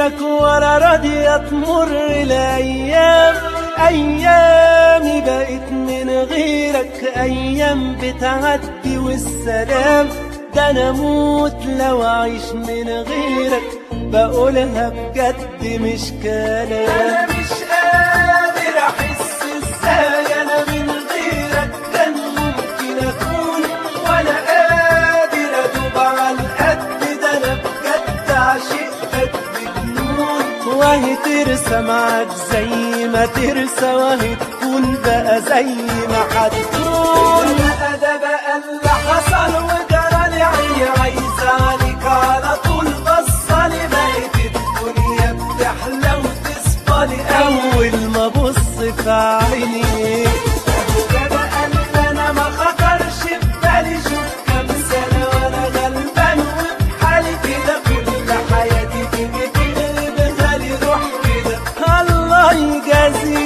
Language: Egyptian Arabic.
غيرك ولا راضية تمر الأيام أيامي بقت من غيرك أيام بتعدي والسلام ده أنا أموت لو أعيش من غيرك بقولها بجد مش كلام أنا مش قادر أحس إزاي أنا من غيرك كان ممكن أكون وأنا قادر أدوب على القد ده أنا بجد عشقتك بجنون وهي ترسى معاك زي ما ترسى وهي تكون بقى زي ما هتكون بقى ده بقى اللي حصل وجرى لي عيني عايزة عليك على طول بصلي بقت الدنيا بتحلى وتصفى لي أول ما أبص في عينيك ده بقى اللي أنا ما خطرش في بالي شوف كام سنة وأنا غلبان وبحالي كده كل حياتي تيجي تقلب غالي روح كده الله يجازيك